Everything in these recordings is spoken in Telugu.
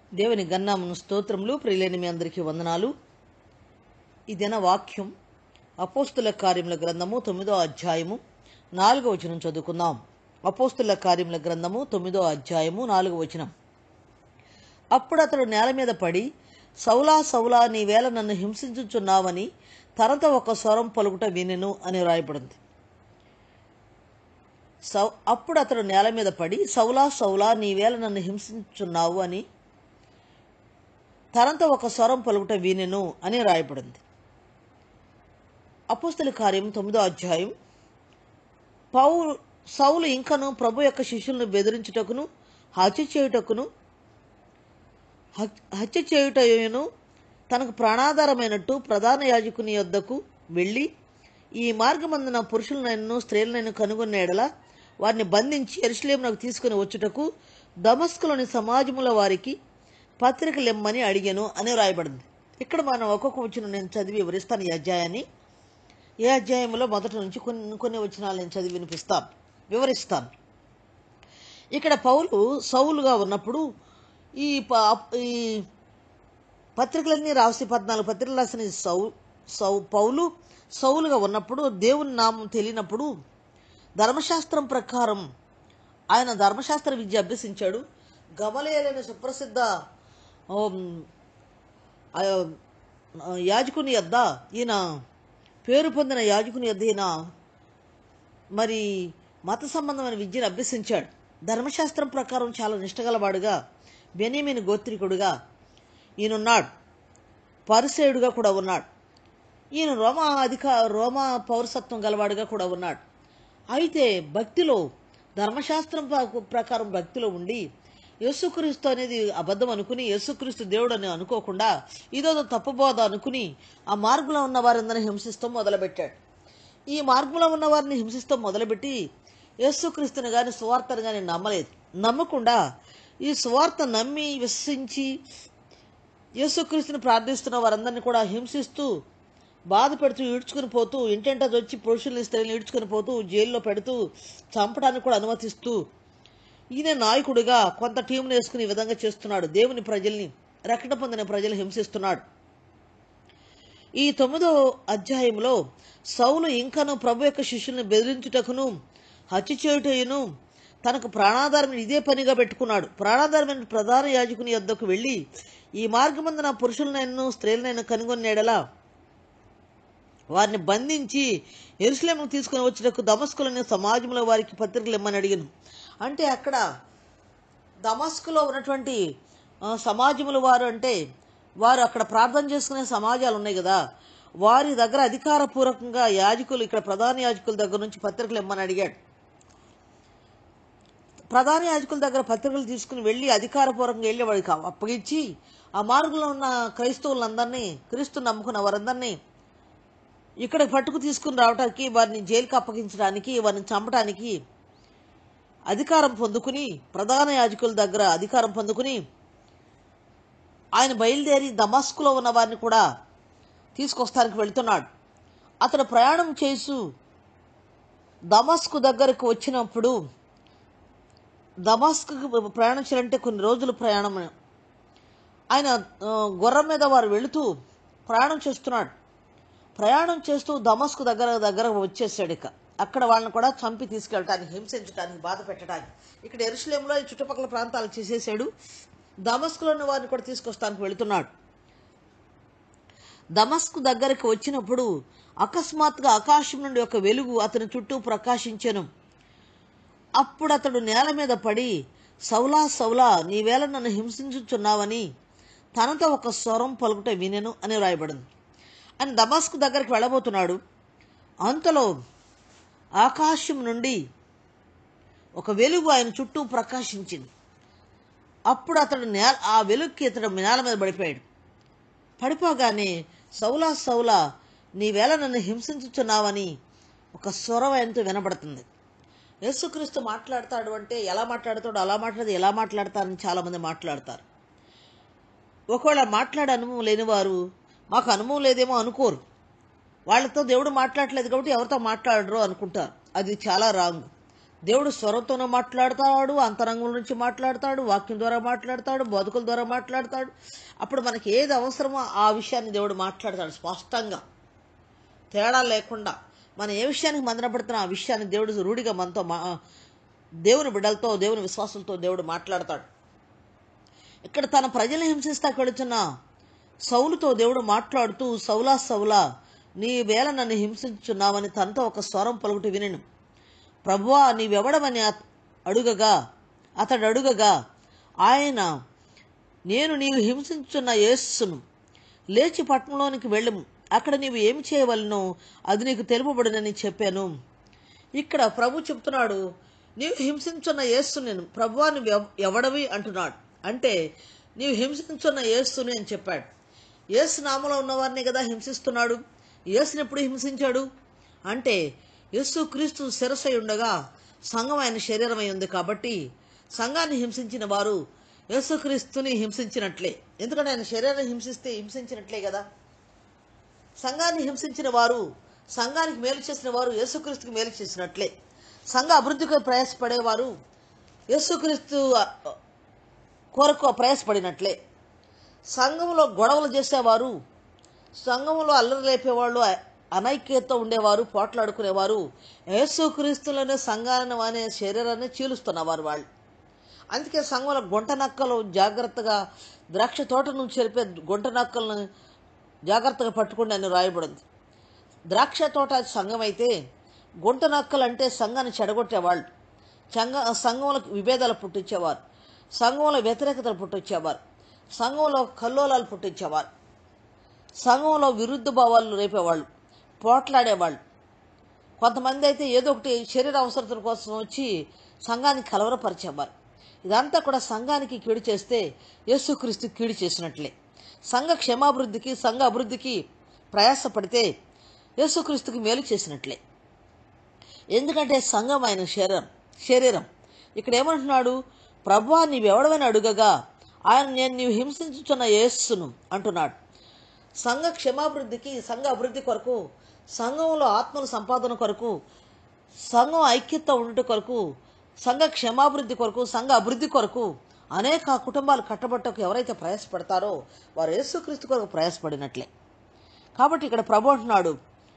దేవుని గన్నామును స్తోత్రములు ప్రియులేని మీ అందరికీ వందనాలు ఇదైన వాక్యం అపోస్తుల కార్యముల గ్రంథము తొమ్మిదో అధ్యాయము నాలుగో వచనం చదువుకుందాం అపోస్తుల కార్యముల గ్రంథము తొమ్మిదో అధ్యాయము నాలుగో వచనం అప్పుడు అతడు నేల మీద పడి సౌలా సౌలా నీ వేళ నన్ను హింసించుచున్నావని తనత ఒక స్వరం పలుకుట వినెను అని రాయబడింది సౌ అప్పుడు అతడు నేల మీద పడి సౌలా సౌలా నీ వేళ నన్ను హింసించున్నావు అని తనంత ఒక స్వరం పలుకుట వినెను అని రాయబడింది అపోస్తల కార్యం తొమ్మిదో అధ్యాయం పౌలు సౌలు ఇంకను ప్రభు యొక్క శిష్యులను బెదిరించుటకును హత్య చేయుటకును హత్- హత్య చేయుటను తనకు ప్రాణాధారమైనట్టు ప్రధాన యాజకుని యొద్దకు వెళ్ళి ఈ మార్గమందున పురుషులనైనను స్త్రీలనైనా కనుగొన్న ఎడల వారిని బంధించి ఎరుసలేమునకు తీసుకుని వచ్చుటకు దమస్కులోని సమాజముల వారికి పత్రికలు ఇమ్మని అడిగాను అని రాయబడింది ఇక్కడ మనం ఒక్కొక్క వచ్చిన నేను చదివి వివరిస్తాను ఈ అధ్యాయాన్ని ఏ అధ్యాయంలో మొదటి నుంచి కొన్ని కొన్ని వచనాలు నేను చదివి వినిపిస్తాను వివరిస్తాను ఇక్కడ పౌలు సౌలుగా ఉన్నప్పుడు ఈ ప- ఈ పత్రికలన్నీ రాసి పద్నాలుగు పత్రికలు రాసిన ఈ సౌ సౌ పౌలు సౌలుగా ఉన్నప్పుడు దేవుని నామం తెలియనప్పుడు ధర్మశాస్త్రం ప్రకారం ఆయన ధర్మశాస్త్ర విద్య అభ్యసించాడు గమలేలైన సుప్రసిద్ధ ఆమ్, ఆ, ఆ, యాజకుని యొద్ద ఈయన పేరు పొందిన యాజకుని యొద్ద ఈయన మరి మత సంబంధమైన విద్యను అభ్యసించాడు ధర్మశాస్త్రం ప్రకారం చాలా నిష్టగలవాడుగా బెనిమిన్ గోత్రికుడుగా ఈయనున్నాడు పరిసేయుడుగా కూడా ఉన్నాడు ఈయన రోమా అధిక రోమా పౌరసత్వం గలవాడుగా కూడా ఉన్నాడు అయితే భక్తిలో ధర్మశాస్త్రం ప్ర- ప్రకారం భక్తిలో ఉండి యేసుక్రీస్తు అనేది అబద్ధం అనుకుని యేసుక్రీస్తు దేవుడు అని అనుకోకుండా ఇదో తప్పుబోధ అనుకుని ఆ మార్గంలో ఉన్న వారందరినీ హింసిస్తూ మొదలుపెట్టాడు ఈ మార్గంలో ఉన్న వారిని హింసిస్తూ మొదలుపెట్టి యేసుక్రీస్తుని కానీ సువార్తను కానీ నమ్మలేదు నమ్మకుండా ఈ సువార్త నమ్మి విశ్వసించి యేసుక్రీస్తుని ప్రార్థిస్తున్న వారందరినీ కూడా హింసిస్తూ బాధ పెడుతూ ఈడ్చుకుని పోతూ ఇంటెంటది వచ్చి పురుషుల్ని స్త్రీలను ఈడ్చుకుని పోతూ జైల్లో పెడుతూ చంపడానికి కూడా అనుమతిస్తూ ఈయన నాయకుడిగా కొంత టీంను వేసుకుని ఈ విధంగా చేస్తున్నాడు దేవుని ప్రజల్ని రక్షణ పొందిన ప్రజలు హింసిస్తున్నాడు ఈ తొమ్మిదో అధ్యాయంలో సౌలు ఇంకను ప్రభు యొక్క శిష్యుల్ని బెదిరించుటకును హత్య చేయుటయును తనకు ప్రాణాధారమైన ఇదే పనిగా పెట్టుకున్నాడు ప్రాణాధారమైన ప్రధాన యాజకుని యొద్దకు వెళ్ళి ఈ మార్గమందున పురుషులనైనా స్త్రీలనైనా కనుగొనేడలా వారిని బంధించి ఎరుసలేముకు తీసుకుని వచ్చినకు దమస్కులోని సమాజంలో వారికి పత్రికలు ఇమ్మని అడిగాను అంటే అక్కడ దమస్కులో ఉన్నటువంటి ఆ, సమాజముల వారు అంటే వారు అక్కడ ప్రార్థన చేసుకునే సమాజాలు ఉన్నాయి కదా వారి దగ్గర అధికారపూర్వకంగా యాజకులు ఇక్కడ ప్రధాన యాజకుల దగ్గర నుంచి పత్రికలు ఇమ్మని అడిగాడు ప్రధాన యాజకుల దగ్గర పత్రికలు తీసుకుని వెళ్ళి అధికారపూర్వకంగా వెళ్ళి వాడికి అప్పగించి ఆ మార్గంలో ఉన్న క్రైస్తవులందరినీ క్రీస్తు నమ్ముకున్న వారందరినీ ఇక్కడ పట్టుకు తీసుకుని రావడానికి వారిని జైలుకి అప్పగించడానికి వారిని చంపడానికి అధికారం పొందుకుని ప్రధాన యాజకుల దగ్గర అధికారం పొందుకుని ఆయన బయలుదేరి దమస్కులో ఉన్న వారిని కూడా తీసుకొస్తానికి వెళ్తున్నాడు అతడు ప్రయాణం చేసు దమస్కు దగ్గరకు వచ్చినప్పుడు దమస్కు ప్రయాణం చేయాలంటే కొన్ని రోజులు ప్రయాణం ఆయన ఆ, గుర్రం మీద వారు వెళుతూ ప్రయాణం చేస్తున్నాడు ప్రయాణం చేస్తూ దమస్కు దగ్గర దగ్గర వచ్చేసాడు ఇక అక్కడ వాళ్ళని కూడా చంపి తీసుకెళ్ళటానికి హింసించడానికి బాధ పెట్టడానికి ఇక్కడ ఎరుసలేంలో ఈ చుట్టుపక్కల ప్రాంతాలు చేసేసాడు దమస్కులోని వారిని కూడా తీసుకొస్తానికి వెళుతున్నాడు దమస్కు దగ్గరికి వచ్చినప్పుడు అకస్మాత్తుగా ఆకాశం నుండి ఒక వెలుగు అతని చుట్టూ ప్రకాశించెను అప్పుడు అతడు నేల మీద పడి సౌలా సౌలా నీవేళ నన్ను హింసించుచున్నావని తనతో ఒక స్వరం పలుకుట వినెను అని రాయబడింది ఆయన దమస్కు దగ్గరికి వెళ్ళబోతున్నాడు అంతలో ఆకాశం నుండి ఒక వెలుగు ఆయన చుట్టూ ప్రకాశించింది అప్పుడు అతడు నేల ఆ వెలుగుకి ఇతడు నేల మీద పడిపోయాడు పడిపోగానే సౌలా సౌలా నీవేళ నన్ను హింసించుచున్నావని ఒక స్వరం ఆయనతో వినబడుతుంది యేసుక్రీస్తు మాట్లాడతాడు అంటే ఎలా మాట్లాడతాడు అలా మాట్లాడదు ఎలా మాట్లాడతారని చాలామంది మాట్లాడతారు ఒకవేళ మాట్లాడే అనుభవం లేనివారు మాకు అనుభవం లేదేమో అనుకోరు వాళ్ళతో దేవుడు మాట్లాడలేదు కాబట్టి ఎవరితో మాట్లాడరు అనుకుంటారు అది చాలా రాంగ్ దేవుడు స్వరంతోనే మాట్లాడతాడు అంతరంగం నుంచి మాట్లాడతాడు వాక్యం ద్వారా మాట్లాడతాడు బతుకుల ద్వారా మాట్లాడతాడు అప్పుడు మనకి ఏది అవసరమో ఆ విషయాన్ని దేవుడు మాట్లాడతాడు స్పష్టంగా తేడా లేకుండా మనం ఏ విషయానికి మందనపడుతున్నా ఆ విషయాన్ని దేవుడు రూఢిగా మనతో మా దేవుని బిడ్డలతో దేవుని విశ్వాసంతో దేవుడు మాట్లాడతాడు ఇక్కడ తన ప్రజలను హింసిస్తాకు వెళుతున్న సౌలుతో దేవుడు మాట్లాడుతూ సౌలా సౌలా నీ వేళ నన్ను హింసించున్నావని తనతో ఒక స్వరం పలుకుటి వినను ప్రభువా నీవెవడమని అత- అడుగగా అతడు అడుగగా ఆయన నేను నీవు హింసించున్న యేస్సును లేచి పట్టణంలోనికి వెళ్ళము అక్కడ నీవు ఏమి చేయవలనో అది నీకు తెలుపబడినని చెప్పాను ఇక్కడ ప్రభు చెప్తున్నాడు నీవు హింసించున్న యేస్సు నేను ప్రభువా నువ్వు ఎవ- ఎవడవి అంటున్నాడు అంటే నీవు హింసించున్న యేస్సుని అని చెప్పాడు యేసు నామలో ఉన్నవారిని కదా హింసిస్తున్నాడు యేసుని ఎప్పుడు హింసించాడు అంటే యేసు క్రీస్తు శిరసై ఉండగా సంఘం ఆయన శరీరమై ఉంది కాబట్టి సంఘాన్ని హింసించిన వారు యేసుక్రీస్తుని హింసించినట్లే ఎందుకంటే ఆయన శరీరాన్ని హింసిస్తే హింసించినట్లే కదా సంఘాన్ని హింసించిన వారు సంఘానికి మేలు చేసిన వారు యేసుక్రీస్తుకి మేలు చేసినట్లే సంఘ అభివృద్ధికి ప్రయాసపడేవారు యేసుక్రీస్తు ఆ, కొరకు ప్రయాసపడినట్లే సంఘంలో గొడవలు చేసేవారు సంఘంలో అల్లరి లేపేవాళ్ళు అ- అనైక్యతతో ఉండేవారు పోట్లాడుకునేవారు యేసుక్రీస్తులోనే సంఘాన్ని అనే శరీరాన్ని చీలుస్తున్నవారు వాళ్ళు అందుకే సంఘంలో గుంట నక్కలు జాగ్రత్తగా ద్రాక్ష తోట నుంచి చెరిపే గుంట నక్కలను జాగ్రత్తగా పట్టుకుని అని రాయబడింది ద్రాక్ష తోట సంఘం అయితే గుంట నక్కలు అంటే సంఘాన్ని చెడగొట్టేవాళ్ళు సంఘ సంఘంలో విభేదాలు పుట్టించేవారు సంఘంలో వ్యతిరేకతలు పుట్టించేవారు సంఘంలో కల్లోలాలు పుట్టించేవారు సంఘంలో విరుద్ధ భావాలు రేపేవాళ్ళు పోట్లాడేవాళ్ళు కొంతమంది అయితే ఏదో ఒకటి శరీర అవసరతల కోసం వచ్చి సంఘాన్ని కలవరపరిచేవారు ఇదంతా కూడా సంఘానికి కీడు చేస్తే యేసుక్రీస్తు కీడు చేసినట్లే సంఘ క్షేమాభివృద్ధికి సంఘ అభివృద్ధికి ప్రయాసపడితే యేసుక్రీస్తుకి మేలు చేసినట్లే ఎందుకంటే సంఘం ఆయన శరీరం శరీరం ఇక్కడ ఏమంటున్నాడు ప్రభువా నీవెవడవని అడుగగా ఆయన నేను నీవు హింసించుచున్న యేస్సును అంటున్నాడు సంఘ క్షమాభివృద్ధికి సంఘ అభివృద్ధి కొరకు సంఘంలో ఆత్మల సంపాదన కొరకు సంఘం ఐక్యత ఉండుట కొరకు సంఘ క్షమాభివృద్ధి కొరకు సంఘ అభివృద్ధి కొరకు అనేక కుటుంబాలు కట్టబట్టకు ఎవరైతే ప్రయాసపడతారో వారు యేసుక్రీస్తు కొరకు ప్రయాసపడినట్లే కాబట్టి ఇక్కడ ప్రభు అంటున్నాడు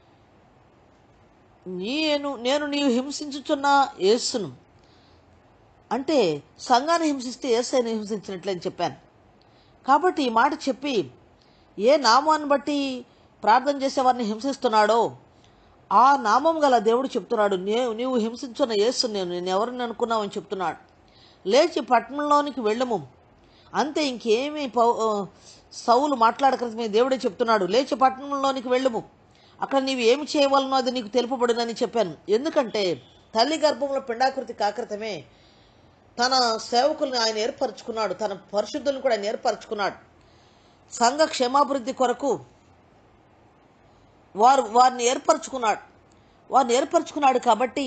నేను నేను నీవు హింసించుచున్న యేసును అంటే సంఘాన్ని హింసిస్తే యేసైని హింసించినట్లే అని చెప్పాను కాబట్టి ఈ మాట చెప్పి ఏ నామాన్ని బట్టి ప్రార్థన చేసేవారిని హింసిస్తున్నాడో ఆ నామం గల దేవుడు చెప్తున్నాడు నే నీవు హింసించున్న యేసు నేను నేను ఎవరిని అనుకున్నావని చెప్తున్నాడు లేచి పట్టణంలోనికి వెళ్ళము అంతే ఇంకేమీ పౌ ఆ, సౌలు మాట్లాడకమే దేవుడే చెప్తున్నాడు లేచి పట్టణంలోనికి వెళ్ళము అక్కడ నీవు ఏమి చేయవలనో అది నీకు తెలుపబడినని చెప్పాను ఎందుకంటే తల్లి గర్భంలో పిండాకృతి కాకృతమే తన సేవకుల్ని ఆయన ఏర్పరచుకున్నాడు తన పరిశుద్ధులను కూడా ఆయన ఏర్పరచుకున్నాడు సంఘ క్షేమాభివృద్ధి కొరకు వారు వారిని ఏర్పరచుకున్నాడు వారిని ఏర్పరచుకున్నాడు కాబట్టి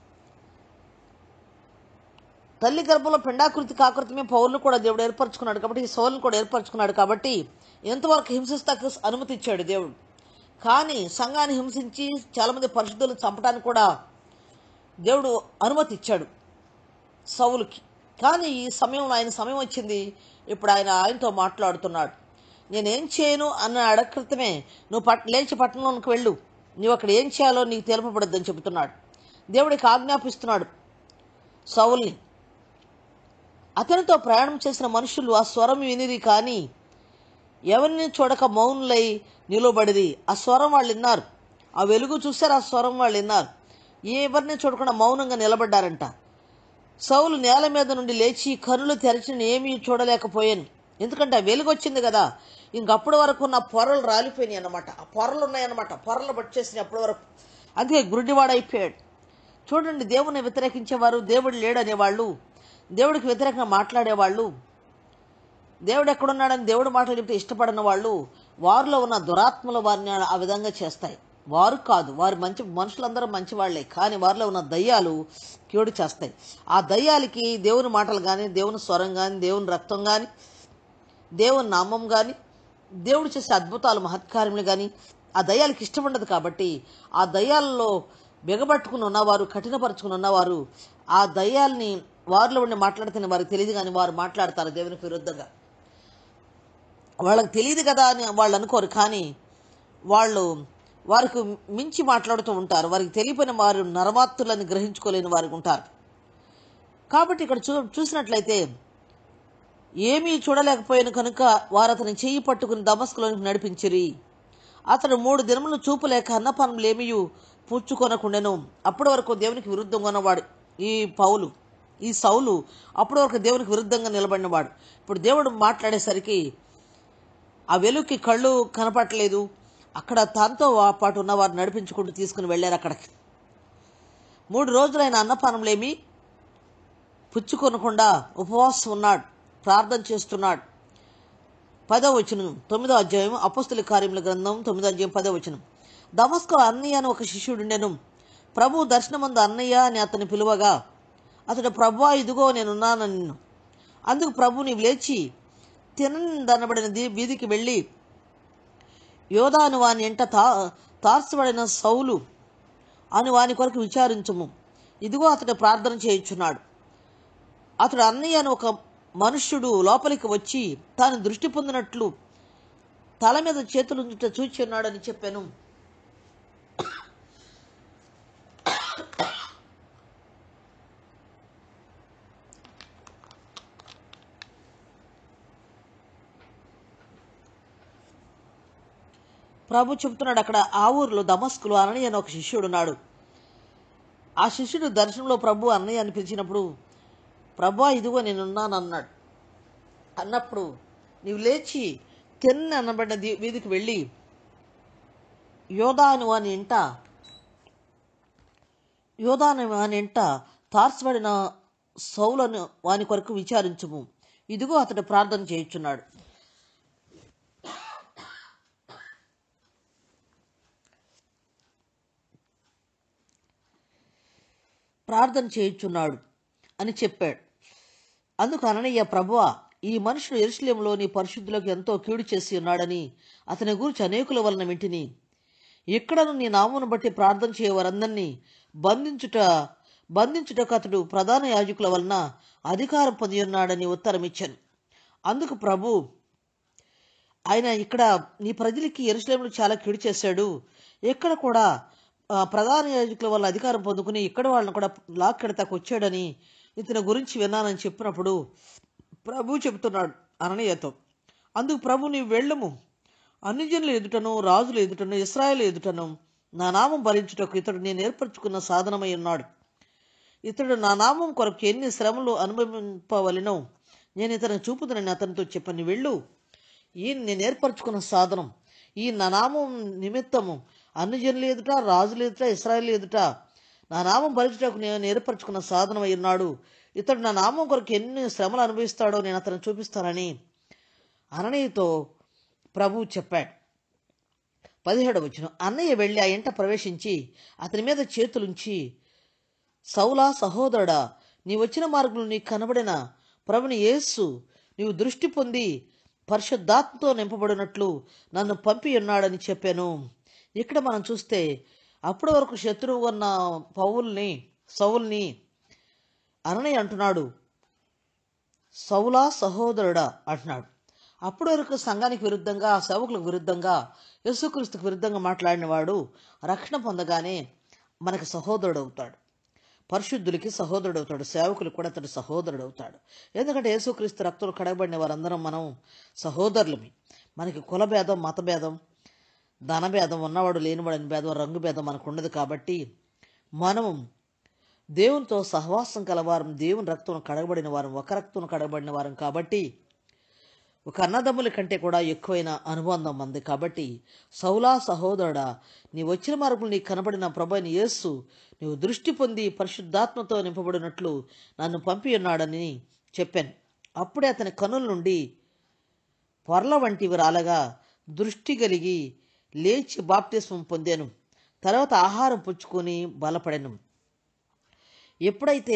తల్లి గర్భంలో పిండాకృతి కాకృతమే పౌరులు కూడా దేవుడు ఏర్పరచుకున్నాడు కాబట్టి ఈ సౌలను కూడా ఏర్పరచుకున్నాడు కాబట్టి ఎంతవరకు హింసిస్తాకు అనుమతి ఇచ్చాడు దేవుడు కానీ సంఘాన్ని హింసించి చాలామంది పరిశుద్ధులు చంపడానికి కూడా దేవుడు అనుమతి ఇచ్చాడు సౌలుకి కానీ ఈ సమయంలో ఆయన సమయం వచ్చింది ఇప్పుడు ఆయన ఆయనతో మాట్లాడుతున్నాడు నేనేం చేయను అన్న అడక్రితమే నువ్వు పట్ లేచి పట్టణంలోకి వెళ్ళు నువ్వు అక్కడ ఏం చేయాలో నీకు తెలుపబడద్దని చెబుతున్నాడు దేవుడికి ఆజ్ఞాపిస్తున్నాడు సౌల్ని అతనితో ప్రయాణం చేసిన మనుషులు ఆ స్వరం వినిరి కానీ ఎవరిని చూడక మౌనులై నిలబడిది ఆ స్వరం వాళ్ళు విన్నారు ఆ వెలుగు చూశారు ఆ స్వరం వాళ్ళు విన్నారు ఎవరిని చూడకుండా మౌనంగా నిలబడ్డారంట సౌలు నేల మీద నుండి లేచి కనులు తెరచిన ఏమీ చూడలేకపోయాను ఎందుకంటే ఆ వెలుగు వచ్చింది కదా ఇంకప్పటి వరకు నా పొరలు రాలిపోయినాయి అన్నమాట ఆ పొరలు ఉన్నాయన్నమాట పొరలు పట్టేసినాయి అప్పటి వరకు అందుకే గురుడివాడైపోయాడు చూడండి దేవుని వ్యతిరేకించేవారు దేవుడు లేడనేవాళ్ళు దేవుడికి వ్యతిరేకంగా మాట్లాడేవాళ్ళు దేవుడు ఎక్కడున్నాడని దేవుడు మాటలు చెప్తే ఇష్టపడిన వాళ్ళు వారిలో ఉన్న దురాత్మలు వారిని ఆ విధంగా చేస్తాయి వారు కాదు వారు మంచి మనుషులందరూ మంచి వాళ్ళే కానీ వారిలో ఉన్న దయ్యాలు కీడు చేస్తాయి ఆ దయ్యాలకి దేవుని మాటలు కానీ దేవుని స్వరం కానీ దేవుని రక్తం కానీ దేవుని నామం కానీ దేవుడు చేసే అద్భుతాలు మహత్కార్యములు కానీ ఆ దయ్యాలకి ఇష్టం ఉండదు కాబట్టి ఆ దయ్యాలలో బిగబట్టుకుని ఉన్నవారు కఠినపరుచుకుని ఉన్నవారు ఆ దయ్యాల్ని వారిలో ఉండి మాట్లాడితేనే వారికి తెలియదు కానీ వారు మాట్లాడతారు దేవునికి విరుద్ధంగా వాళ్ళకి తెలియదు కదా అని వాళ్ళు అనుకోరు కానీ వాళ్ళు వారికి మించి మాట్లాడుతూ ఉంటారు వారికి తెలియపోయిన వారు నరమాత్తులని గ్రహించుకోలేని వారికి ఉంటారు కాబట్టి ఇక్కడ చూ చూసినట్లయితే ఏమీ చూడలేకపోయిన కనుక వారు అతని చెయ్యి పట్టుకుని దమస్కులోనికి నడిపించిరి అతడు మూడు దినములు చూపులేక అన్నపానములేమియు పుచ్చుకొనకుండెను అప్పటి వరకు దేవునికి విరుద్ధంగా ఉన్నవాడు ఈ పౌలు ఈ సౌలు అప్పటి వరకు దేవునికి విరుద్ధంగా నిలబడినవాడు ఇప్పుడు దేవుడు మాట్లాడేసరికి ఆ వెలుగుకి కళ్ళు కనపట్టలేదు అక్కడ తనతో ఆ పాటు ఉన్న వారు నడిపించుకుంటూ తీసుకుని వెళ్ళారు అక్కడికి మూడు రోజులైన అన్నపానములేమి పుచ్చుకొనకుండా ఉపవాసం ఉన్నాడు ప్రార్థన చేస్తున్నాడు పదో వచనం తొమ్మిదో అధ్యాయం అపస్తుల కార్యముల గ్రంథం తొమ్మిదో అధ్యాయం పదో వచనం దమస్కో అన్నయ్య అని ఒక శిష్యుడుండెను ప్రభు దర్శనమందు అన్నయ్య అని అతని పిలువగా అతడు ప్రభు ఇదిగో నేనున్నానని నిన్ను అందుకు ప్రభు నీవు లేచి తినదనబడిన దీ- వీధికి వెళ్ళి యోధాను వాని ఎంట తా తార్చబడిన సౌలు అని వాని కొరకు విచారించుము ఇదిగో అతడు ప్రార్థన చేయుచున్నాడు అతడు అన్నయ్య అని ఒక మనుష్యుడు లోపలికి వచ్చి తాను దృష్టి పొందినట్లు తల మీద చేతులుంచుట చూచి ఉన్నాడని చెప్పాను ప్రభు చెబుతున్నాడు అక్కడ ఆ ఊరిలో దమస్కులు అనని అని ఒక శిష్యుడు ఉన్నాడు ఆ శిష్యుడు దర్శనంలో ప్రభు అన్నయ్య అని పిలిచినప్పుడు ప్రభా ఇదిగో నేనున్నాను అన్నాడు అన్నప్పుడు నీవు లేచి తెన్న అనబడిన దీ- వీధికి వెళ్ళి యోధాను అని ఇంట యోధాను వాని ఇంట తార్చబడిన సౌలను వాని కొరకు విచారించుము ఇదిగో అతడు ప్రార్థన చేయుచున్నాడు ప్రార్థన చేయుచున్నాడు అని చెప్పాడు అందుకు అననయ్య ప్రభువా ఈ మనుషుడు ఎరుసలేంలోని పరిశుద్ధులకు ఎంతో కీడు చేసి ఉన్నాడని అతని గురించి అనేకుల వలన వింటిని ఇక్కడను నీ నామమును బట్టి ప్రార్థన చేయవారందరినీ బంధించుట బంధించుటకు అతడు ప్రధాన యాజకుల వలన అధికారం పొంది ఉన్నాడని ఉత్తరం ఇచ్చాను అందుకు ప్రభు ఆయన ఇక్కడ నీ ప్రజలకి ఎరుసలేములు చాలా కీడు చేశాడు ఎక్కడ కూడా ఆ, ప్రధాన యాజకుల వల్ల అధికారం పొందుకుని ఇక్కడ వాళ్ళని కూడా లాక్కెడతాకు వచ్చాడని ఇతని గురించి విన్నానని చెప్పినప్పుడు ప్రభు చెబుతున్నాడు అననీయతో అందుకు ప్రభు నీవు వెళ్ళము అన్ని జనుల ఎదుటను రాజుల ఎదుటను ఇస్రాయేల్ ఎదుటను నా నామం భరించుటకు ఇతడు నేను ఏర్పరచుకున్న సాధనమై ఉన్నాడు ఇతడు నా నామం కొరకు ఎన్ని శ్రమలు అనుభవింపవలెనో నేను ఇతను చూపుదనని అతనితో చెప్పని వెళ్ళు ఈ నేను ఏర్పరచుకున్న సాధనం ఈ నా నామం నిమిత్తము అన్ని జనులు ఎదుట రాజులు ఎదుట ఇస్రాయేల్ ఎదుట నా నామం భరించుటకు నేను ఏర్పరచుకున్న సాధనం అయి ఉన్నాడు ఇతడు నా నామం కొరకు ఎన్ని శ్రమలు అనుభవిస్తాడో నేను అతను చూపిస్తానని అననీయతో ప్రభువు చెప్పాడు పదిహేడు వచ్చిన అన్నయ్య వెళ్ళి ఆ ఇంట ప్రవేశించి అతని మీద చేతులుంచి సౌలా సహోదరుడా నీ వచ్చిన మార్గంలో నీకు కనబడిన ప్రభుని యేసు నీవు దృష్టి పొంది పరిశుద్ధాత్మతో నింపబడినట్లు నన్ను పంపి ఉన్నాడని చెప్పాను ఇక్కడ మనం చూస్తే అప్పటి వరకు శత్రువు ఉన్న పౌల్ని సౌల్ని అనని అంటున్నాడు సౌలా సహోదరుడా అంటున్నాడు అప్పటి వరకు సంఘానికి విరుద్ధంగా సేవకులకు విరుద్ధంగా యేసుక్రీస్తుకు విరుద్ధంగా మాట్లాడినవాడు రక్షణ పొందగానే మనకు సహోదరుడు అవుతాడు పరిశుద్ధులకి సహోదరుడు అవుతాడు సేవకులకు కూడా అతడు సహోదరుడు అవుతాడు ఎందుకంటే యేసుక్రీస్తు రక్తులు కడగబడిన వారందరం మనం సహోదరులమి మనకి కుల భేదం మత భేదం ధన భేదం ఉన్నవాడు లేనివాడని భేదం రంగు భేదం మనకు ఉండదు కాబట్టి మనం దేవునితో సహవాసం కలవారం దేవుని రక్తం కడగబడిన వారం ఒక రక్తం కడగబడిన వారం కాబట్టి ఒక అన్నదమ్ముల కంటే కూడా ఎక్కువైన అనుబంధం మంది కాబట్టి సౌలా సహోదరుడా నీ వచ్చిన మార్పులు నీకు కనబడిన ప్రభైన యేసు నీవు దృష్టి పొంది పరిశుద్ధాత్మతో నింపబడినట్లు నన్ను పంపి ఉన్నాడని చెప్పాను అప్పుడే అతని కనుల నుండి పొరల వంటివి రాలగా దృష్టి కలిగి లేచి బాప్తిస్మం పొందాను తర్వాత ఆహారం పుచ్చుకొని బలపడాను ఎప్పుడైతే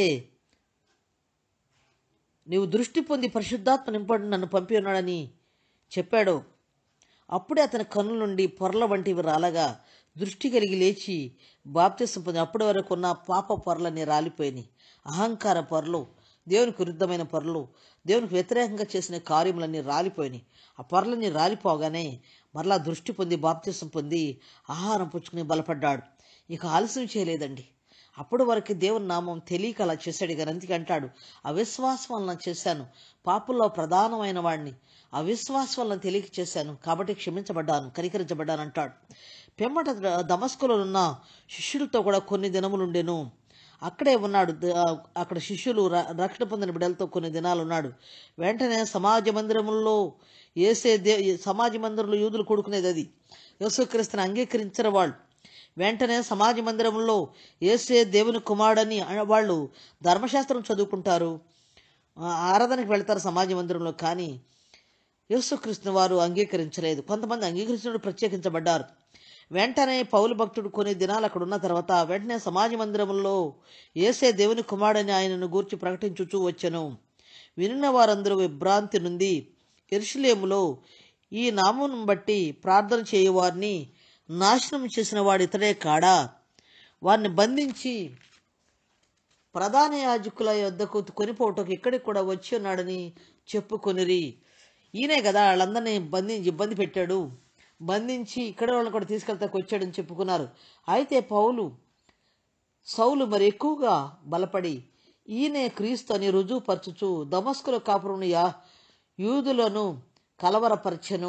నీవు దృష్టి పొంది పరిశుద్ధాత్మ నింపడి నన్ను పంపి ఉన్నాడని చెప్పాడో అప్పుడే అతని కన్నుల నుండి పొరల వంటివి రాలగా దృష్టి కలిగి లేచి బాప్తిసం పొంది అప్పటి వరకు ఉన్న పాప పొరలన్నీ రాలిపోయినాయి అహంకార పొరలు దేవునికి విరుద్ధమైన పొరలు దేవునికి వ్యతిరేకంగా చేసిన కార్యములన్నీ రాలిపోయినాయి ఆ పొరలన్నీ రాలిపోగానే మరలా దృష్టి పొంది బాప్తిసం పొంది ఆహారం పుచ్చుకుని బలపడ్డాడు ఇక ఆలస్యం చేయలేదండి అప్పటి వరకు దేవుని నామం తెలియక అలా చేశాడు ఇక అందుకే అంటాడు అవిశ్వాసం వలన చేశాను పాపుల్లో ప్రధానమైన వాడిని అవిశ్వాసం వలన తెలియక చేశాను కాబట్టి క్షమించబడ్డాను కనికరించబడ్డాను అంటాడు పిమ్మట దమస్కులో ఉన్న శిష్యులతో కూడా కొన్ని దినములుండెను అక్కడే ఉన్నాడు ద- అక్కడ శిష్యులు ర- రక్షణ పొందిన బిడ్డలతో కొన్ని దినాలు ఉన్నాడు వెంటనే సమాజ మందిరములలో ఏసే దే సమాజ మందిరంలో యూదులు కూడుకునేది అది యేసుక్రీస్తుని అంగీకరించిన వాళ్ళు వెంటనే సమాజ మందిరంలో ఏసే దేవుని కుమారుడని అన- వాళ్ళు ధర్మశాస్త్రం చదువుకుంటారు ఆ, ఆరాధనకి వెళ్తారు సమాజ మందిరంలో కానీ యేసుక్రీస్తుని వారు అంగీకరించలేదు కొంతమంది అంగీకరించినప్పుడు ప్రత్యేకించబడ్డారు వెంటనే పౌలు భక్తుడు కొన్ని దినాలు అక్కడ ఉన్న తర్వాత వెంటనే సమాజ మందిరంలో ఏసే దేవుని కుమారుడని ఆయనను గూర్చి ప్రకటించుచూ వచ్చెను వినిన వారందరూ విభ్రాంతి నుండి ఎరుషులేములో ఈ నామం బట్టి ప్రార్థన చేయువారిని నాశనం చేసిన వాడు ఇతడే కాడా వారిని బంధించి ప్రధాన యాజకుల యొద్దకు కొనిపోవటకు ఇక్కడికి కూడా వచ్చి ఉన్నాడని చెప్పుకొనిరి ఈయనే కదా వాళ్ళందరినీ బంధించి ఇబ్బంది పెట్టాడు బంధించి ఇక్కడ వాళ్ళని కూడా తీసుకెళ్తాకు వచ్చాడని చెప్పుకున్నారు అయితే పౌలు సౌలు మరి ఎక్కువగా బలపడి ఈయనే క్రీస్తు అని రుజువుపరచుచు దమస్కుల కాపురం యా యూదులను కలవరపరచెను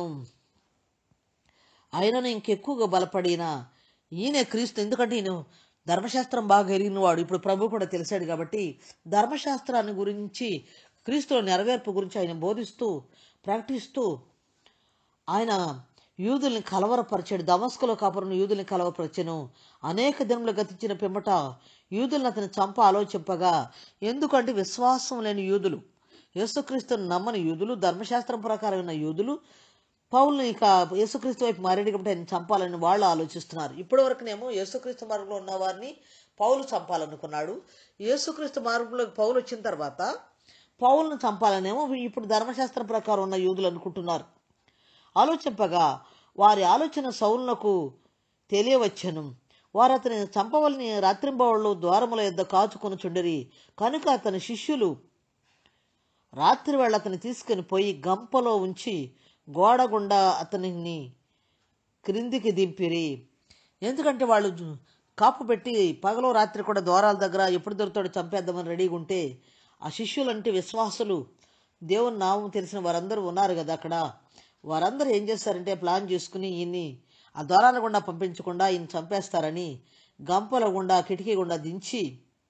ఆయనను ఇంకెక్కువగా బలపడిన ఈయనే క్రీస్తు ఎందుకంటే ఈయన ధర్మశాస్త్రం బాగా ఎరిగినవాడు ఇప్పుడు ప్రభు కూడా తెలిసాడు కాబట్టి ధర్మశాస్త్రాన్ని గురించి క్రీస్తుల నెరవేర్పు గురించి ఆయన బోధిస్తూ ప్రకటిస్తూ ఆయన యూదుల్ని కలవరపరిచాడు దమస్కులో కాపురం యూదుల్ని కలవరపరచెను అనేక దినములు గతించిన పిమ్మట యూదులను అతని చంప ఆలోచింపగా ఎందుకంటే విశ్వాసం లేని యూదులు యేసుక్రీస్తుని నమ్మని యూదులు ధర్మశాస్త్రం ప్రకారం ఉన్న యూదులు పౌల్ని ఇక యేసుక్రీస్తు వైపు మారాడు కాబట్టి ఆయన చంపాలని వాళ్ళు ఆలోచిస్తున్నారు ఇప్పటి వరకునేమో యేసుక్రీస్తు మార్గంలో ఉన్న వారిని పౌలు చంపాలనుకున్నాడు యేసుక్రీస్తు మార్గంలోకి పౌలు వచ్చిన తర్వాత పౌలను చంపాలనేమో ఇప్పుడు ధర్మశాస్త్రం ప్రకారం ఉన్న యూదులు అనుకుంటున్నారు ఆలోచింపగా వారి ఆలోచన సౌలునకు తెలియవచ్చెను వారు అతని చంపవలని రాత్రింబవళ్ళు ద్వారముల యొద్ద కాచుకొని చుండరి కనుక అతని శిష్యులు రాత్రి వేళ అతన్ని తీసుకుని పోయి గంపలో ఉంచి గోడ గుండా అతనిని క్రిందికి దింపిరి ఎందుకంటే వాళ్ళు జు- కాపు పెట్టి పగలో రాత్రి కూడా ద్వారాల దగ్గర ఎప్పుడు దొరుకుతాడో చంపేద్దామని రెడీగా ఉంటే ఆ శిష్యులంటే విశ్వాసులు దేవుని నామం తెలిసిన వారందరూ ఉన్నారు కదా అక్కడ వారందరూ ఏం చేస్తారంటే ప్లాన్ చేసుకుని ఈయన్ని ఆ ద్వారాల గుండా పంపించకుండా ఈయన చంపేస్తారని గంపల గుండా కిటికీ గుండా దించి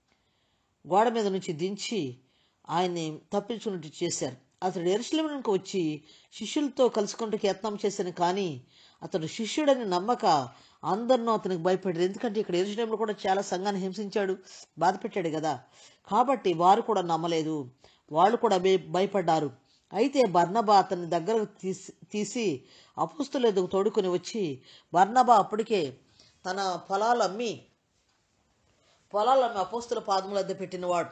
గోడ మీద నుంచి దించి ఆయన్ని తప్పించుకున్నట్టు చేశారు అతడు ఎరుసలేమునకు వచ్చి శిష్యులతో కలుసుకుంటూ యత్నం చేశాను కానీ అతడు శిష్యుడని నమ్మక అందరినూ అతనికి భయపడ్డారు ఎందుకంటే ఇక్కడ ఎరుసలేములో కూడా చాలా సంఘాన్ని హింసించాడు బాధ పెట్టాడు కదా కాబట్టి వారు కూడా నమ్మలేదు వాళ్ళు కూడా భయ- భయపడ్డారు అయితే బర్నబా అతని దగ్గరకు తీసి తీసి అపుస్తులు ఎదుగు తోడుకొని వచ్చి బర్నబా అప్పటికే తన పొలాలు అమ్మి పొలాలు అమ్మి అపోస్తుల పాదముల వద్ద పెట్టినవాడు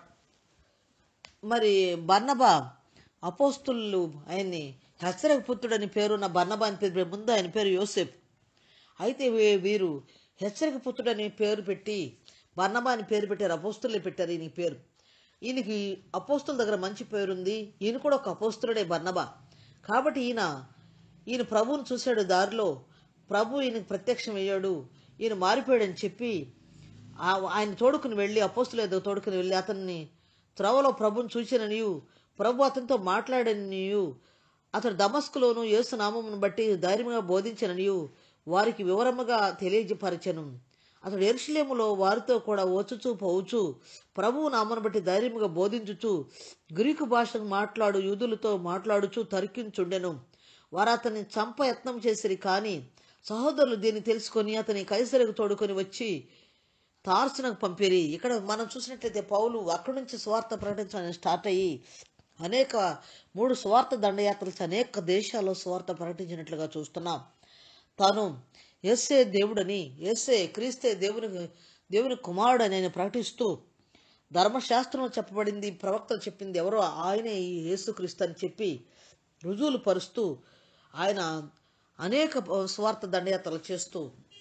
మరి బర్నబా అపోస్తులు ఆయన్ని హెచ్చరిక పుత్రుడని పేరున్న బర్నబా అని పేరు ముందు ఆయన పేరు యోసేపు అయితే వీ- వీరు హెచ్చరిక పుత్రుడని పేరు పెట్టి బర్నబా అని పేరు పెట్టారు అపోస్తులే పెట్టారు ఈయన పేరు ఈయనకి అపోస్తుల దగ్గర మంచి పేరుంది ఈయన కూడా ఒక అపోస్తులుడే బర్నబా కాబట్టి ఈయన ఈయన ప్రభువుని చూశాడు దారిలో ప్రభు ఈయనకు ప్రత్యక్షం అయ్యాడు ఈయన మారిపోయాడని చెప్పి ఆ- ఆయన తోడుకుని వెళ్ళి అపోస్తులు ఏదో తోడుకుని వెళ్ళి అతన్ని త్రవలో ప్రభుని చూసిననియు ప్రభు అతనితో మాట్లాడనియు అతడు దమస్కులోను యేసు నామమును బట్టి ధైర్యంగా బోధించననియు వారికి వివరముగా తెలియజపరచెను అతడు ఎరుషలేములో వారితో కూడా వచ్చుచూ పోవచ్చు ప్రభువు నామను బట్టి ధైర్యముగా బోధించుచు గ్రీకు భాషను మాట్లాడు యూదులతో మాట్లాడుచు తర్కించుండెను వారు అతన్ని చంప యత్నం చేసిరి కానీ సహోదరులు దీన్ని తెలుసుకొని అతని కైసరకు తోడుకొని వచ్చి తార్సునకు పంపిరి ఇక్కడ మనం చూసినట్లయితే పౌలు అక్కడి నుంచి స్వార్థ ప్రకటించడానికి స్టార్ట్ అయ్యి అనేక మూడు స్వార్థ దండయాత్రలు అనేక దేశాల్లో స్వార్థ ప్రకటించినట్లుగా చూస్తున్నాం తాను ఎస్సే దేవుడని ఎస్సే క్రీస్తే దేవుని దేవుని కుమారుడని ఆయన ప్రకటిస్తూ ధర్మశాస్త్రంలో చెప్పబడింది ప్రవక్తలు చెప్పింది ఎవరో ఆయనే ఈ యేసుక్రీస్తు అని చెప్పి రుజువులు పరుస్తూ ఆయన అనేక స్వార్థ దండయాత్రలు చేస్తూ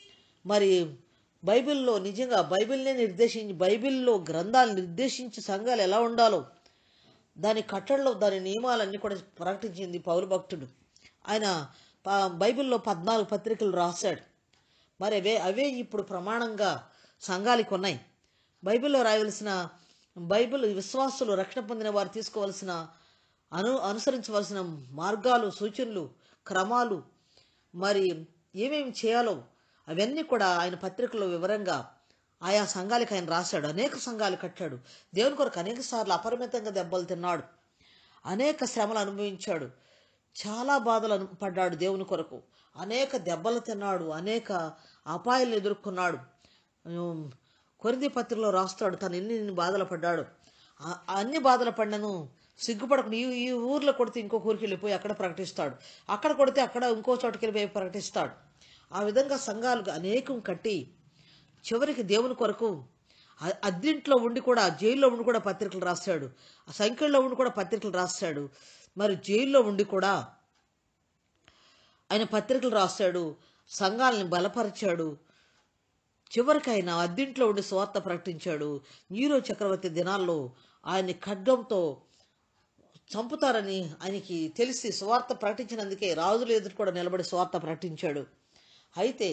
మరి బైబిల్లో నిజంగా బైబిల్నే నిర్దేశించి బైబిల్లో గ్రంథాలు నిర్దేశించి సంఘాలు ఎలా ఉండాలో దాని కట్టడలో దాని నియమాలన్నీ కూడా ప్రకటించింది పౌరు భక్తుడు ఆయన ప- బైబిల్లో పద్నాలుగు పత్రికలు రాశాడు మరి అవే అవే ఇప్పుడు ప్రమాణంగా సంఘాలకు ఉన్నాయి బైబిల్లో రాయవలసిన బైబిల్ విశ్వాసులు రక్షణ పొందిన వారు తీసుకోవలసిన అను అనుసరించవలసిన మార్గాలు సూచనలు క్రమాలు మరి ఏమేమి చేయాలో అవన్నీ కూడా ఆయన పత్రికలో వివరంగా ఆయా సంఘాలకు ఆయన రాశాడు అనేక సంఘాలు కట్టాడు దేవుని కొరకు అనేక సార్లు అపరిమితంగా దెబ్బలు తిన్నాడు అనేక శ్రమలు అనుభవించాడు చాలా బాధలు అను పడ్డాడు దేవుని కొరకు అనేక దెబ్బలు తిన్నాడు అనేక అపాయాలు ఎదుర్కొన్నాడు ఉమ్, కొరింథీ పత్రికలో రాస్తాడు తను ఎన్ని ఎన్ని బాధలు పడ్డాడు ఆ- ఆ అన్ని బాధలు పడినను సిగ్గుపడకుండా ఈ ఈ ఊర్లో కొడితే ఇంకొక ఊరికి వెళ్ళిపోయి అక్కడ ప్రకటిస్తాడు అక్కడ కొడితే అక్కడ ఇంకో చోటుకి వెళ్ళిపోయి ప్రకటిస్తాడు ఆ విధంగా సంఘాలు అనేకం కట్టి చివరికి దేవుని కొరకు అ- అద్దెంట్లో ఉండి కూడా జైల్లో ఉండి కూడా పత్రికలు రాశాడు ఆ సంఖ్యలో ఉండి కూడా పత్రికలు రాశాడు మరి జైల్లో ఉండి కూడా ఆయన పత్రికలు రాశాడు సంఘాలని బలపరిచాడు చివరికి ఆయన అద్దెంట్లో ఉండి స్వార్థ ప్రకటించాడు నీరో చక్రవర్తి దినాల్లో ఆయన్ని ఖడ్గంతో చంపుతారని ఆయనకి తెలిసి స్వార్థ ప్రకటించినందుకే రాజులు ఎదురు కూడా నిలబడి స్వార్థ ప్రకటించాడు అయితే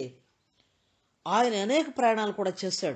ఆయన అనేక ప్రయాణాలు కూడా చేశాడు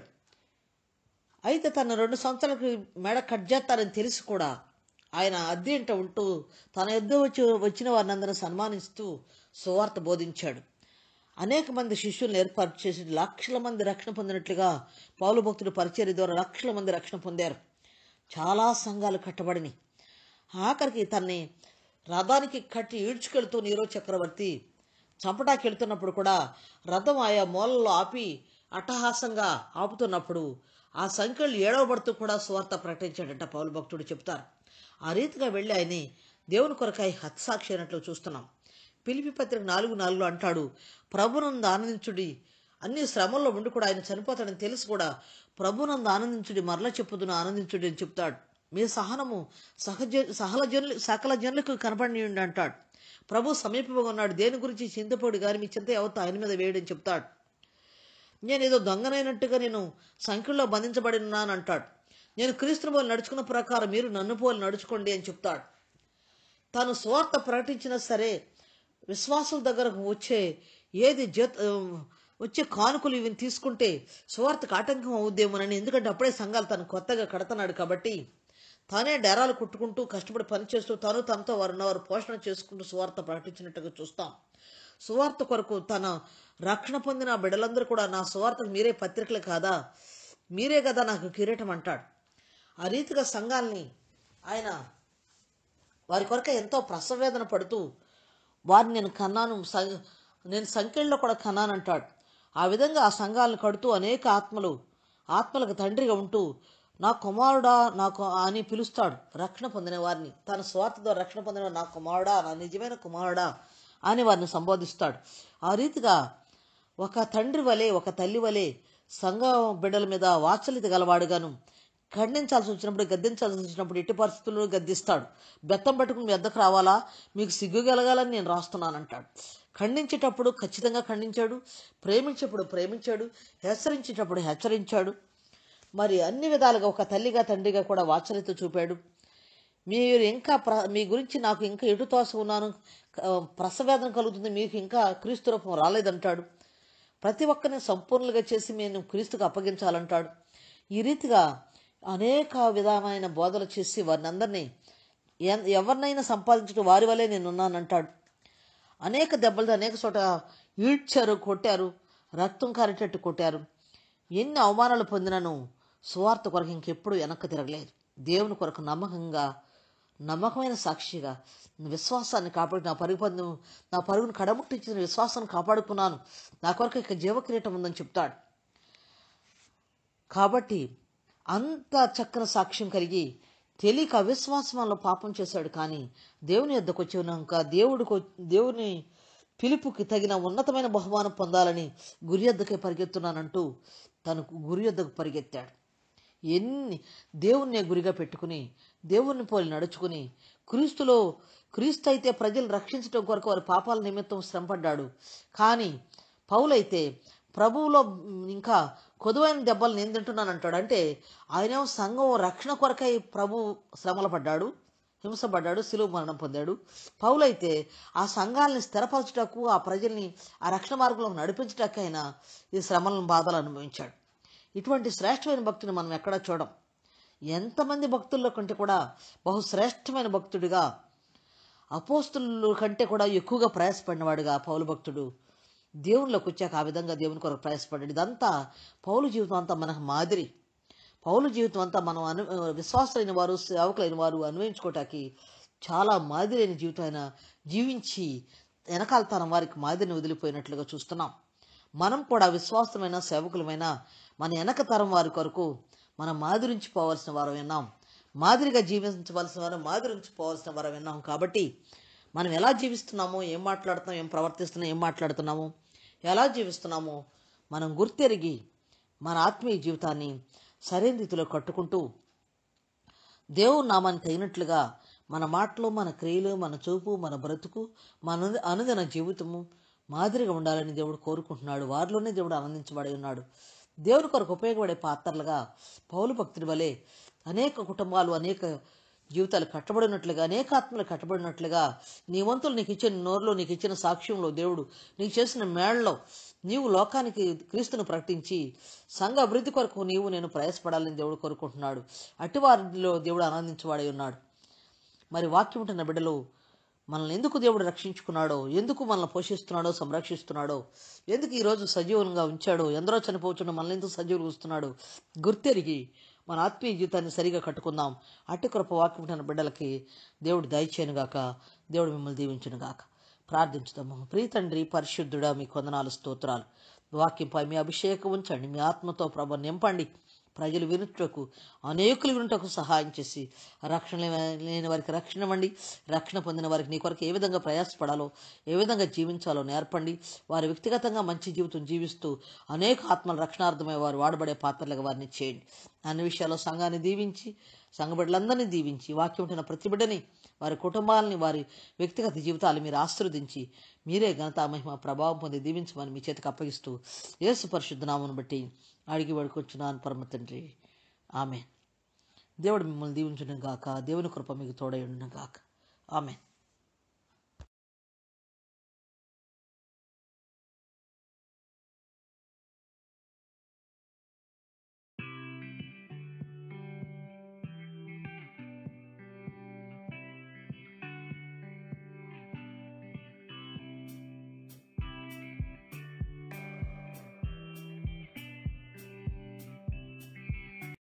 అయితే తన రెండు సంవత్సరాలకు మెడ కట్ చేస్తారని తెలిసి కూడా ఆయన అద్దె ఇంట ఉంటూ తన యుద్ధ వచ్చి వచ్చిన వారిని అందరిని సన్మానిస్తూ సువార్త బోధించాడు అనేక మంది శిష్యులను ఏర్పాటు చేసి లక్షల మంది రక్షణ పొందినట్లుగా పౌలు భక్తుడు పరిచర్య ద్వారా లక్షల మంది రక్షణ పొందారు చాలా సంఘాలు కట్టబడినాయి ఆఖరికి తన్ని రథానికి కట్టి ఈడ్చుకెళ్తూ నీరో చక్రవర్తి చంపటాకి వెళ్తున్నప్పుడు కూడా రథం ఆయా మూలలో ఆపి అట్టహాసంగా ఆపుతున్నప్పుడు ఆ సంఖ్యలు ఏడవబడుతూ కూడా స్వార్థ ప్రకటించాడంట పౌలు భక్తుడు చెప్తారు ఆ రీతిగా వెళ్ళి ఆయన్ని దేవుని కొరకాయ హత్సాక్షి అయినట్లు చూస్తున్నాం పిలిపి పత్రిక నాలుగు నాలుగులో అంటాడు ప్రభునందు ఆనందించుడి అన్ని శ్రమల్లో ఉండి కూడా ఆయన చనిపోతాడని తెలిసి కూడా ప్రభునందు ఆనందించుడి మరల చెప్పుదును ఆనందించుడి అని చెప్తాడు మీ సహనము సహజ సహల జనులు సకల జనులకు కనపడి ఉండి అంటాడు ప్రభు సమీపంగా ఉన్నాడు దేని గురించి చింతపోడు కానీ మీ చింత ఎవరితో ఆయన మీద వేయడని చెప్తాడు నేను ఏదో దొంగనైనట్టుగా నేను సంఖ్యలో బంధించబడి ఉన్నాను అంటాడు నేను క్రీస్తుని పోలి నడుచుకున్న ప్రకారం మీరు నన్ను పోలి నడుచుకోండి అని చెప్తాడు తాను స్వార్థ ప్రకటించినా సరే విశ్వాసుల దగ్గరకు వచ్చే ఏది జత వచ్చే కానుకలు ఇవి తీసుకుంటే స్వార్థకు ఆటంకం అవుద్దేమోనని ఎందుకంటే అప్పుడే సంఘాలు తను కొత్తగా కడుతున్నాడు కాబట్టి తానే డేరాలు కుట్టుకుంటూ కష్టపడి పనిచేస్తూ తాను తనతో వారు ఉన్నవారు పోషణ చేసుకుంటూ సువార్త ప్రకటించినట్టుగా చూస్తాం సువార్త కొరకు తన రక్షణ పొందిన ఆ బిడ్డలందరూ కూడా నా సువార్తకు మీరే పత్రికలు కాదా మీరే కదా నాకు కిరీటం అంటాడు ఆ రీతిగా సంఘాల్ని ఆయన వారి కొరకే ఎంతో ప్రసవేదన పడుతూ వారిని నేను కన్నాను స- నేను సంఖ్యల్లో కూడా కన్నాను అంటాడు ఆ విధంగా ఆ సంఘాలను కడుతూ అనేక ఆత్మలు ఆత్మలకు తండ్రిగా ఉంటూ నా కుమారుడా నాకు అని పిలుస్తాడు రక్షణ పొందిన వారిని తన స్వార్థ ద్వారా రక్షణ పొందిన నా కుమారుడా నా నిజమైన కుమారుడా అని వారిని సంబోధిస్తాడు ఆ రీతిగా ఒక తండ్రి వలె ఒక తల్లి వలె సంఘ బిడ్డల మీద వాత్సల్యత గలవాడుగాను ఖండించాల్సి వచ్చినప్పుడు గద్దించాల్సి వచ్చినప్పుడు ఎట్టి పరిస్థితుల్లో గద్దిస్తాడు బెత్తం పట్టుకుని మీ వద్దకు రావాలా మీకు సిగ్గు కలగాలని నేను రాస్తున్నానంటాడు ఖండించేటప్పుడు ఖచ్చితంగా ఖండించాడు ప్రేమించేటప్పుడు ప్రేమించాడు హెచ్చరించేటప్పుడు హెచ్చరించాడు మరి అన్ని విధాలుగా ఒక తల్లిగా తండ్రిగా కూడా వాత్సల్యత చూపాడు మీరు ఇంకా ప్ర మీ గురించి నాకు ఇంకా ఎటు తోస ఉన్నాను ఆ, ప్రసవేదన కలుగుతుంది మీకు ఇంకా క్రీస్తు రూపం రాలేదంటాడు ప్రతి ఒక్కరిని సంపూర్ణంగా చేసి నేను క్రీస్తుకు అప్పగించాలంటాడు ఈ రీతిగా అనేక విధమైన బోధలు చేసి వారిని అందరినీ ఎన్- ఎవరినైనా సంపాదించడం వారి వల్లే నేను ఉన్నానంటాడు అనేక దెబ్బలు అనేక చోట ఈడ్చారు కొట్టారు రక్తం కారేటట్టు కొట్టారు ఎన్ని అవమానాలు పొందినను సువార్త కొరకు ఇంకెప్పుడు వెనక్కి తిరగలేదు దేవుని కొరకు నమ్మకంగా నమ్మకమైన సాక్షిగా విశ్వాసాన్ని కాపాడు నా పరుగు పందెం నా పరుగును కడముట్టించిన విశ్వాసాన్ని కాపాడుకున్నాను నా కొరకు ఇక జీవకిరీటం ఉందని చెప్తాడు కాబట్టి అంత చక్కని సాక్ష్యం కలిగి తెలియక అవిశ్వాసంలో పాపం చేశాడు కానీ దేవుని యొద్దకు వచ్చినాక దేవుడికి దేవుని పిలుపుకి తగిన ఉన్నతమైన బహుమానం పొందాలని గురి యొద్దకే పరిగెత్తున్నానంటూ తనకు గురి యొద్దకు పరిగెత్తాడు ఎన్ని దేవుణ్ణే గురిగా పెట్టుకుని దేవుణ్ణి పోలి నడుచుకుని క్రీస్తులో క్రీస్తు అయితే ప్రజలు రక్షించడం కొరకు వారి పాపాల నిమిత్తం శ్రమపడ్డాడు కానీ పౌలైతే ప్రభువులో ఇంకా కొదువైన దెబ్బలు నేను తింటున్నాను అంటాడు అంటే ఆయనేమో సంఘం రక్షణ కొరకై ప్రభు శ్రమలు పడ్డాడు హింసపడ్డాడు సిలువ మరణం పొందాడు పౌలైతే ఆ సంఘాలని స్థిరపరచుటకు ఆ ప్రజల్ని ఆ రక్షణ మార్గంలో నడిపించటకు ఆయన ఈ శ్రమలను బాధలు అనుభవించాడు ఇటువంటి శ్రేష్టమైన భక్తిని మనం ఎక్కడా చూడం ఎంతమంది భక్తుల్లో కంటే కూడా బహుశ్రేష్టమైన భక్తుడిగా అపోస్తుల కంటే కూడా ఎక్కువగా ప్రయాసపడినవాడుగా పౌలు భక్తుడు దేవునిలోకి వచ్చాక ఆ విధంగా దేవుని కొరకు ప్రయాసపడ్డాడు ఇదంతా పౌలు జీవితం అంతా మనకు మాదిరి పౌలు జీవితం అంతా మనం అను విశ్వాసులైన వారు సేవకులైన వారు అన్వయించుకోవటానికి చాలా మాదిరైన జీవితం ఆయన జీవించి వెనకాల తన వారికి మాదిరిని వదిలిపోయినట్లుగా చూస్తున్నాం మనం కూడా విశ్వాసమైన సేవకులమైన మన వెనక తరం వారి కొరకు మనం మాదిరించిపోవాల్సిన వారు విన్నాం మాదిరిగా జీవించవలసిన వారు మాదిరించిపోవాల్సిన వారు విన్నాం కాబట్టి మనం ఎలా జీవిస్తున్నామో ఏం మాట్లాడుతున్నాం ఏం ప్రవర్తిస్తున్నాం ఏం మాట్లాడుతున్నామో ఎలా జీవిస్తున్నామో మనం గుర్తెరిగి మన ఆత్మీయ జీవితాన్ని సరైన రీతిలో కట్టుకుంటూ దేవుని నామాన్ని తగినట్లుగా మన మాటలు మన క్రియలు మన చూపు మన బ్రతుకు మన అనుదిన జీవితము మాదిరిగా ఉండాలని దేవుడు కోరుకుంటున్నాడు వారిలోనే దేవుడు ఆనందించబడి ఉన్నాడు దేవుని కొరకు ఉపయోగపడే పాత్రలుగా పౌలు భక్తుడి వలె అనేక కుటుంబాలు అనేక జీవితాలు కట్టబడినట్లుగా అనేక ఆత్మలు కట్టబడినట్లుగా నీ వంతులు నీకు ఇచ్చిన నోరులో నీకు ఇచ్చిన సాక్ష్యంలో దేవుడు నీకు చేసిన మేళ్ళలో నీవు లోకానికి క్రీస్తును ప్రకటించి సంఘ అభివృద్ధి కొరకు నీవు నేను ప్రయాసపడాలని దేవుడు కోరుకుంటున్నాడు అట్టి వారిలో దేవుడు ఆనందించవాడై ఉన్నాడు మరి వాక్యం ఉంటున్న బిడ్డలు మనల్ని ఎందుకు దేవుడు రక్షించుకున్నాడో ఎందుకు మనల్ని పోషిస్తున్నాడో సంరక్షిస్తున్నాడో ఎందుకు ఈరోజు సజీవంగా ఉంచాడో ఎందరో చనిపోతున్న మనల్ని ఎందుకు సజీవులు ఉంచుతున్నాడు గుర్తెరిగి మన ఆత్మీయ జీవితాన్ని సరిగా కట్టుకుందాం అట్టి కృప వాక్యం ఉంటున్న బిడ్డలకి దేవుడు దయచేయనుగాక దేవుడు మిమ్మల్ని దీవించునుగాక ప్రార్థించుదాము ప్రియ తండ్రి పరిశుద్ధుడా మీ కొందనాలు స్తోత్రాలు వాక్యంపై మీ అభిషేకం ఉంచండి మీ ఆత్మతో ప్రభ నింపండి ప్రజలు వినుటకు అనేకులు వినుటకు సహాయం చేసి రక్షణ లేని వారికి రక్షణ ఇవ్వండి రక్షణ పొందిన వారికి నీ కొరకు ఏ విధంగా ప్రయాసపడాలో ఏ విధంగా జీవించాలో నేర్పండి వారి వ్యక్తిగతంగా మంచి జీవితం జీవిస్తూ అనేక ఆత్మల రక్షణార్థమై వారు వాడబడే పాత్రలుగా వారిని చేయండి అన్ని విషయాల్లో సంఘాన్ని దీవించి సంఘ బిడ్డలందరినీ దీవించి వాక్యం ఉంటున్న ప్రతి బిడ్డని వారి కుటుంబాలని వారి వ్యక్తిగత జీవితాలు మీరు ఆశీర్వదించి మీరే ఘనత మహిమ ప్రభావం పొంది దీవించమని మీ చేతికి అప్పగిస్తూ యేసు పరిశుద్ధ నామను బట్టి అడిగి పడుకొచ్చున్నాను పరమ తండ్రి ఆమె దేవుడు మిమ్మల్ని దీవించును గాక దేవుని కృప మీకు తోడై ఉండును గాక ఆమె